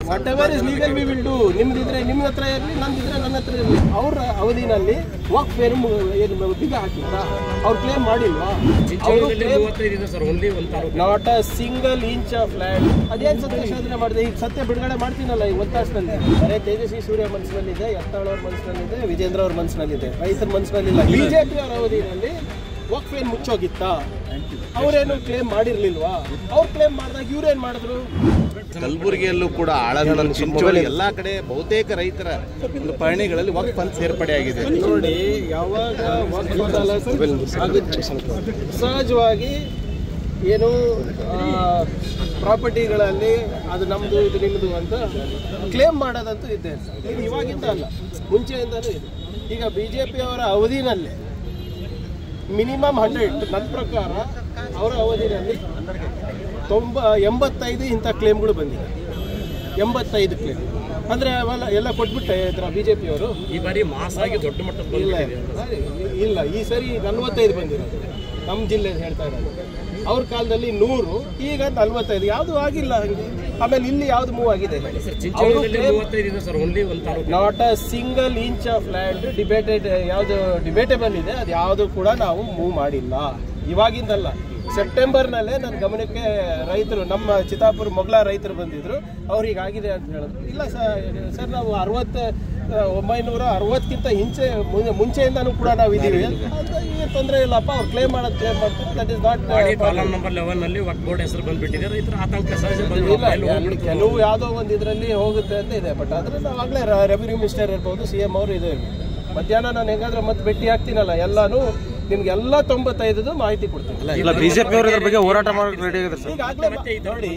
What whatever is legal we will do ನಿಮ್ದಿದ್ರೆ ನಿಮ್ಮ ಹತ್ರ ಇರಲಿ ನಂದಿದ್ರೆ ನನ್ನ ಹತ್ರ ಇರಲಿ ಅವ್ರ ಅವಧಿನಲ್ಲಿ ವಾಕ್ ಫೇರ್ ಏನು ಬಿಗ ಹಾಕಿಲ್ಲ ಅವ್ರು ಕ್ಲೇಮ್ ಮಾಡಿಲ್ವಾ ಮೂವತ್ತೈದು ಇದೆ ಸರ್ ಓನ್ಲಿ ಒಂದು taluk not a single inch of land ಅದೇನು ಸತ್ಯ ಸಾಧನೆ ಮಾಡಿದೆ ಈಗ ಸತ್ಯ ಬಿಡುಗಡೆ ಮಾಡ್ತೀನಲ್ಲ ಈಗ ಒಂದು ತಾಸಿನಲ್ಲಿ ಅದೇ ತೇಜಸ್ವಿ ಸೂರ್ಯ ಮನಸ್ಸಿನಲ್ಲಿದೆ ಎತ್ತಾಳ್ ಅವ್ರ ಮನಸ್ಸಿನಲ್ಲಿದೆ ವಿಜೇಂದ್ರ ಅವ್ರ ಮನಸ್ಸಿನಲ್ಲಿದೆ ರೈತರ ಮನಸ್ಸಿನಲ್ಲಿಲ್ಲ ಬಿಜೆಪಿ ಅವರ ಅವಧಿನಲ್ಲಿ ವಕ್ಫ್ ಏನ್ ಮುಚ್ಚೋಗಿತ್ತಾ ಅವ್ರೇನು ಕ್ಲೇಮ್ ಮಾಡಿರ್ಲಿಲ್ವಾ ಅವ್ರು ಕ್ಲೇಮ್ ಮಾಡಿದಾಗ ಇವ್ರೇನ್ ಮಾಡಿದ್ರು ಕಲಬುರಗಿಯಲ್ಲೂ ಕೂಡ ಆಳಂದ ಚಿಂಚೋಳಿ ಎಲ್ಲಾ ಕಡೆ ಬಹುತೇಕ ರೈತರ ಒಂದು ಪಹಣಿಗಳಲ್ಲಿ ವಕ್ಫ್ ಅಂತ ಸೇರ್ಪಡೆಯಾಗಿದೆ ನೋಡಿ ಯಾವಾಗ ವಕ್ಫ್ ಅದಾಲತ್ ಆಗುತ್ತೆ ಸಹಜವಾಗಿ ಏನು ಪ್ರಾಪರ್ಟಿಗಳಲ್ಲಿ ಅದು ನಮ್ಮದು ಇದು ನಿಮ್ಮದು ಅಂತ ಕ್ಲೇಮ್ ಮಾಡೋದಂತೂ ಇದೆ ಇದು ಇವಾಗಿಂದ ಅಲ್ಲ ಮುಂಚೆಯಿಂದನೂ ಇದೆ ಈಗ ಬಿ ಜೆ ಅವರ ಅವಧಿನಲ್ಲೇ ಮಿನಿಮಮ್ ಹಂಡ್ರೆಡ್ ನನ್ನ ಪ್ರಕಾರ ಅವರ ಅವಧಿನಲ್ಲಿ ತೊಂಬ ಎಂಬತ್ತೈದು ಇಂಥ ಕ್ಲೇಮ್ಗಳು ಬಂದಿದೆ ಎಂಬತ್ತೈದು ಕ್ಲೇಮ್ ಅಂದರೆ ಅವೆಲ್ಲ ಎಲ್ಲ ಕೊಟ್ಬಿಟ್ಟೆ ಇದ್ರ ಬಿ ಜೆ ಪಿಯವರು ಈ ಬಾರಿ ಮಾಸ್ ಆಗಿ ದೊಡ್ಡ ಮಟ್ಟದ ಇಲ್ಲ ಬಂದ್ಬಿಟ್ಟಿದೆ ಇಲ್ಲ ಈ ಸರಿ ನಲ್ವತ್ತೈದು ಬಂದಿರೋದು ನಮ್ಮ ಜಿಲ್ಲೆ ಹೇಳ್ತಾ ಇರೋದು ಅವ್ರ ಕಾಲದಲ್ಲಿ ನೂರು ಈಗ ನಲ್ವತ್ತೈದು ಯಾವುದು ಆಗಿಲ್ಲ ಹಂಗೆ ಆಮೇಲೆ ಇಲ್ಲಿ ಯಾವ್ದು ಮೂವ್ ಆಗಿದೆ ಚಿಂಚೋಳಿಯಲ್ಲಿ ಮೂವತ್ತೈದು ಇದೆ ಸರ್ ಓನ್ಲಿ ಒಂದು taluk not a single inch of land debated ಯಾವುದು ಡಿಬೇಟೇಬಲ್ ಇದೆ ಅದು ಯಾವುದು ಕೂಡ ನಾವು ಮೂವ್ ಮಾಡಿಲ್ಲ ಇವಾಗಿಂದಲ್ಲ ಸೆಪ್ಟೆಂಬರ್ನಲ್ಲೇ ನನ್ನ ಗಮನಕ್ಕೆ ರೈತರು ನಮ್ಮ ಚಿತ್ತಾಪುರ ಮೊಗ್ಲ ರೈತರು ಬಂದಿದ್ರು ಅವ್ರಿಗೆ ಆಗಿದೆ ಅಂತ ಹೇಳಿದ್ರು ಇಲ್ಲ ಸರ್ ಸರ್ ನಾವು ಅರವತ್ತು ಒಂಬೈನೂರ ಅರವತ್ತಕ್ಕಿಂತ ಹಿಂಚೆ ಮುಂಚೆ ಮುಂಚೆಯಿಂದನೂ ಕೂಡ ನಾವು ಇದ್ದೀವಿ ಏನು ತೊಂದರೆ ಇಲ್ಲಪ್ಪ ಅವ್ರು ಕ್ಲೇಮ್ ಮಾಡೋದು ಕ್ಲೇಮ್ ಮಾಡ್ತಾರೆ that is not body column number eleven ನಲ್ಲಿ ವಕ್ ಬೋರ್ಡ್ ಹೆಸರು ಬಂದ್ಬಿಟ್ಟಿದೆ ರೈತರ ಆತಂಕ ಸಹಜ ಬಂದು ಇಲ್ಲ ಅಲ್ಲಿ ಕೆಲವು ಯಾವುದೋ ಒಂದು ಇದರಲ್ಲಿ ಹೋಗುತ್ತೆ ಅಂತ ಇದೆ ಬಟ್ ಆದ್ರೆ ನಾವು ಆಗಲೇ ರೆವಿನ್ಯೂ ಮಿನಿಸ್ಟರ್ ಇರ್ಬೋದು ಸಿ ಎಂ ಅವರು ಇದು ಇರ್ಬೋದು. ಮಧ್ಯಾಹ್ನ ನಾನು ಹೆಂಗಾದ್ರೆ ಮತ್ತೆ ಭೇಟಿ ಆಗ್ತೀನಲ್ಲ ಎಲ್ಲಾನು ನಿಮ್ಗೆಲ್ಲ ತೊಂಬತ್ತೈದು ಮಾಹಿತಿ ಕೊಡ್ತೀನಿ ಇಲ್ಲ ಬಿಜೆಪಿ ಅವರು ಇದ್ರ ಬಗ್ಗೆ ಹೋರಾಟ ಮಾಡಕ್ಕೆ ರೆಡಿ ಆಗಿದ್ದಾರೆ ಸರ್ ಈಗಾಗಲೇ ನೋಡಿ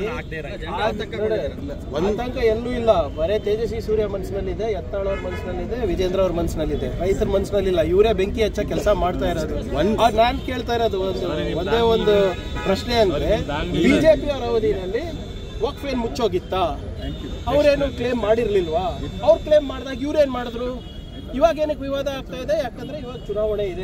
ಆತಂಕ ಎಲ್ಲೂ ಇಲ್ಲ ಬರೇ ತೇಜಸ್ವಿ ಸೂರ್ಯ ಮನಸ್ಸಿನಲ್ಲಿದೆ ಎತ್ತಾಳ್ ಅವ್ರ ಮನಸ್ಸಿನಲ್ಲಿದೆ ವಿಜೇಂದ್ರ ಅವ್ರ ಮನಸ್ಸಿನಲ್ಲಿದೆ ರೈತರ ಮನಸ್ಸಿನಲ್ಲಿಲ್ಲ ಇವರೇ ಬೆಂಕಿ ಹಚ್ಚ ಕೆಲಸ ಮಾಡ್ತಾ ಇರೋದು ಆಗ ನಾನ್ ಕೇಳ್ತಾ ಇರೋದು ಒಂದು ಒಂದೇ ಒಂದು ಪ್ರಶ್ನೆ ಅಂದ್ರೆ ಬಿಜೆಪಿ ಅವರ ಅವಧಿನಲ್ಲಿ ವಕ್ಫ್ ಏನ್ ಮುಚ್ಚೋಗಿತ್ತಾ ಅವ್ರೇನು ಕ್ಲೇಮ್ ಮಾಡಿರ್ಲಿಲ್ವಾ ಅವ್ರು ಕ್ಲೇಮ್ ಮಾಡಿದಾಗ ಇವ್ರೇನ್ ಮಾಡಿದ್ರು ಇವಾಗ ಏನಕ್ಕೆ ವಿವಾದ ಆಗ್ತಾ ಇದೆ ಯಾಕಂದ್ರೆ ಇವಾಗ ಚುನಾವಣೆ ಇದೆ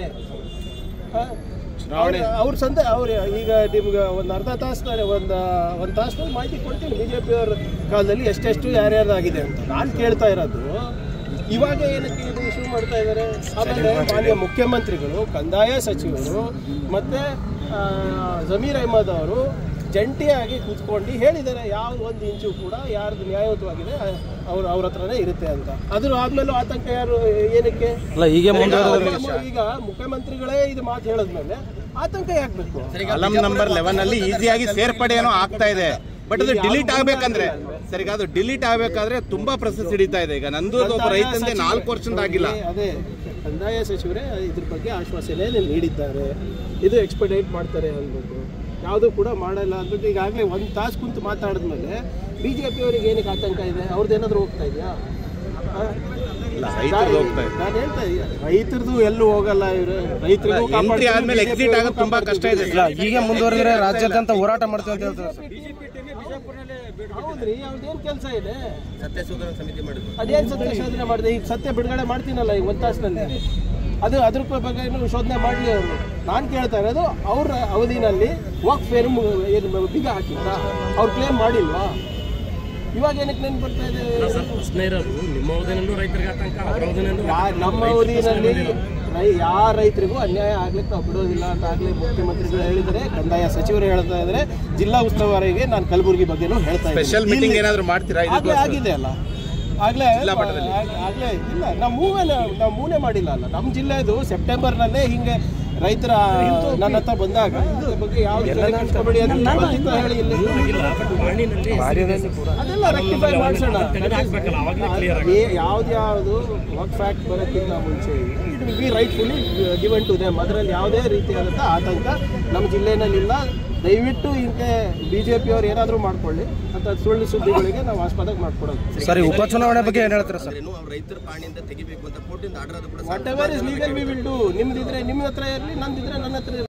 ಚುನಾವಣೆ ಅವ್ರ ಸಂದೆ ಅವ್ರು ಈಗ ನಿಮ್ಗೆ ಒಂದು ಅರ್ಧ ತಾಸು ಒಂದು ಒಂದು ತಾಸು ಮಾಹಿತಿ ಕೊಡ್ತೀನಿ ಬಿ ಜೆ ಅವ್ರ ಕಾಲದಲ್ಲಿ ಎಷ್ಟೆಷ್ಟು ಯಾರ್ಯಾರಾಗಿದೆ ಅಂತ ನಾನು ಕೇಳ್ತಾ ಇರೋದು ಇವಾಗ ಏನಕ್ಕೆ ಇದು ಇಶ್ಯೂ ಮಾಡ್ತಾ ಇದ್ದಾರೆ ಆಮೇಲೆ ಮಾನ್ಯ ಮುಖ್ಯಮಂತ್ರಿಗಳು ಕಂದಾಯ ಸಚಿವರು ಮತ್ತೆ ಆ, ಜಮೀರ್ ಅಹಮದ್ ಅವರು ಜಂಟಿಯಾಗಿ ಕೂತ್ಕೊಂಡು ಹೇಳಿದ್ದಾರೆ ಯಾವ ಒಂದು ಇಂಚು ಕೂಡ ಯಾರ್ದು ನ್ಯಾಯಯುತವಾಗಿದೆ ಅವ್ರ ಅವ್ರ ಹತ್ರನೇ ಇರುತ್ತೆ ಅಂತ ಅದ್ರ ಆದ್ಮೇಲೂ ಆತಂಕ ಯಾರು ಏನಕ್ಕೆ ಅಲ್ಲ ಹೀಗೆ ಮುಂದೆ ಈಗ ಮುಖ್ಯಮಂತ್ರಿಗಳೇ ಇದು ಮಾತು ಹೇಳಿದ್ಮೇಲೆ ಆತಂಕ ಯಾಕಬೇಕು ಅಲಂ ನಂಬರ್ ಲೆವೆನ್ ಅಲ್ಲಿ ಈಸಿಯಾಗಿ ಸೇರ್ಪಡೆ ಏನೋ ಆಗ್ತಾ ಇದೆ ಬಟ್ ಅದು ಡಿಲೀಟ್ ಆಗ್ಬೇಕಂದ್ರೆ ಸರಿ ಈಗ ಅದು ಡಿಲೀಟ್ ಆಗ್ಬೇಕಾದ್ರೆ ತುಂಬಾ ಪ್ರೊಸೆಸ್ ಹಿಡಿತಾ ಇದೆ ಈಗ ನಂದು ಒಬ್ಬ ರೈತಂದೆ ನಾಲ್ಕು ವರ್ಷದಿಂದ ಆಗಿಲ್ಲ ಅದೇ ಕಂದಾಯ ಸಚಿವರೇ ಇದ್ರ ಬಗ್ಗೆ ಆಶ್ವಾಸನೆ ನೀಡಿದ್ದಾರೆ ಇದು ಎಕ್ಸ್ಪೆಡೈಟ್ ಮಾಡ್ತಾರೆ ಅನ್ಬೇಕು ಯಾವುದು ಕೂಡ ಮಾಡಲ್ಲ ಅಂದ್ಬಿಟ್ಟು ಈಗಾಗಲೇ ಒಂದು ತಾಸು ಕುಂತು ಮಾತಾಡಿದ್ಮೇಲೆ ಬಿ ಜೆ ಅವರಿಗೆ ಏನಕ್ಕೆ ಆತಂಕ ಇದೆ ಅವ್ರದ್ದು ಏನಾದರೂ ಹೋಗ್ತಾ ಇದೆಯಾ ಇಲ್ಲ, ರೈತರದ್ದು ಹೋಗ್ತಾ ಇದೆ. ನಾನು ಹೇಳ್ತಾ ಇದ್ದೀನಿ ರೈತರದು ಎಲ್ಲೂ ಹೋಗಲ್ಲ ಇವರು ರೈತರಿಗೂ ಎಂಟ್ರಿ ಆದ್ಮೇಲೆ ಎಕ್ಸಿಟ್ ಆಗೋದು ತುಂಬಾ ಕಷ್ಟ ಇದೆ ಇಲ್ಲ ಹೀಗೆ ಮುಂದುವರೆದ್ರೆ ರಾಜ್ಯಾದ್ಯಂತ ಹೋರಾಟ ಮಾಡ್ತೀವಿ ಅಂತ ಹೇಳ್ತಾರೆ ಸರ್ ಹೌದ್ರಿ ಅವ್ರದ್ದೇನು ಕೆಲಸ ಇದೆ ಅದೇನು ಸತ್ಯ ಶೋಧನೆ ಮಾಡಿದೆ ಈಗ ಸತ್ಯ ಬಿಡುಗಡೆ ಮಾಡ್ತೀನಲ್ಲ ಈಗ ಒಂದು ತಾಸಿನಲ್ಲಿ ಅದು ಅದ್ರ ಬಗ್ಗೆ ಶೋಧನೆ ಮಾಡಲಿ ಅವರು ನಾನು ಕೇಳ್ತಾ ಇರೋದು ಅವ್ರ ಅವಧಿನಲ್ಲಿ ವಕ್ ಫೇರ್ ಏನು ಬಿಗ ಹಾಕಿದ್ದ ಅವ್ರು ಕ್ಲೇಮ್ ಮಾಡಿಲ್ವಾ ಇವಾಗ ಏನಕ್ಕೆ ನೆನ್ಪು ಬರ್ತಾ ಇದೆ ಸರ್ ಪ್ರಶ್ನೆ ಇರೋದು ನಿಮ್ಮ ಅವಧಿನಲ್ಲೂ ರೈತರಿಗೆ ಆತಂಕ ಅವರ ಅವಧಿನಲ್ಲೂ ಯಾ- ನಮ್ಮ ಅವಧಿನಲ್ಲಿ ರೈ ಯಾವ ರೈತರಿಗೂ ಅನ್ಯಾಯ ಆಗ್ಲಿಕ್ಕೆ ನಾವು ಬಿಡೋದಿಲ್ಲ ಅಂತ ಆಗ್ಲೇ ಮುಖ್ಯಮಂತ್ರಿಗಳು ಹೇಳಿದರೆ ಕಂದಾಯ ಸಚಿವರು ಹೇಳ್ತಾ ಇದ್ದಾರೆ ಜಿಲ್ಲಾ ಉಸ್ತುವಾರಿಗೆ ನಾನು ಕಲಬುರಗಿ ಬಗ್ಗೆನೂ ಹೇಳ್ತಾ ಇದ್ದೀನಿ ಸ್ಪೆಷಲ್ ಮೀಟಿಂಗ್ ಇಲ್ಲಿ- ಏನಾದ್ರು ಮಾಡ್ತೀರಾ ಆಗ್ಲೇ ಇದಕ್ಕೋಸ್ಕರ? ಆಗಿದೆ ಅಲ್ಲ ಆಗ್ಲೇ ಆಗ್- ಆಗ್ಲೇ ಇಲ್ಲ ನಾವು ಮೂವೇ ನಾವು ಮೂನೇ ಮಾಡಿಲ್ಲ ಅಲ್ಲ ನಮ್ಮ ಜಿಲ್ಲೆದು ಸೆಪ್ಟೆಂಬರ್ನಲ್ಲೇ ಹಿಂಗೆ ರೈತರ ನನ್ನ ಹತ್ರ ಬಂದಾಗ ಇದ್ರ ಬಗ್ಗೆ ಯಾವ್ದು ಕೆಡಿಸ್ಕೊಬೇಡಿ ಅಂತ ಖಂಡಿತ ಹೇಳಿ ಇಲ್ಲಿ ಇಲ್ಲ ಬಟ್ ವಾಣಿನಲ್ಲಿ ಅದೆಲ್ಲ ರೆಕ್ಟಿಫೈ ಮಾಡಿಸೋಣ ಹಾಕ್ಬೇಕಲ್ಲ ಅವಾಗಲೇ ಕ್ಲಿಯರ್ ಯಾವ್ದು ಯಾವುದು ವರ್ಕ್ ಫ್ಯಾಕ್ಟ್ ಬರೋಕ್ಕಿಂತ ಮುಂಚೆ it will be rightfully given to them ಅದರಲ್ಲಿ ಯಾವುದೇ ರೀತಿಯಾದಂಥ ಆತಂಕ ನಮ್ಮ ಜಿಲ್ಲೆನಲ್ಲಿಲ್ಲ ದಯವಿಟ್ಟು ಹಿಂಗೆ ಬಿ ಜೆ ಪಿ ಅವ್ರು ಏನಾದರೂ ಮಾಡ್ಕೊಳ್ಳಿ ಅಂತ ಸುಳ್ಳು ಸುದ್ದಿಗಳಿಗೆ ನಾವು ಆಸ್ಪದಕ್ಕೆ ಮಾಡ್ಕೊಡೋದು ಸರ್ ಈ ಉಪಚುನಾವಣೆ ಬಗ್ಗೆ ಏನು ಹೇಳ್ತೀರಾ ಸರ್ ರೈತರ ಪಾಣಿಯಿಂದ ತೆಗಿಬೇಕು ಅಂತ ಕೋರ್ಟಿಂದ ಆರ್ಡರ್ ಅದು ಕೂಡ whatever is legal we will do ನಿಮ್ದಿದ್ರೆ ನಿಮ್ಮ ಹತ್ರ ಇರಲಿ ನಂದಿದ್ರೆ ನನ್ನ ಹತ್ರ ಇರ್ಲಿ.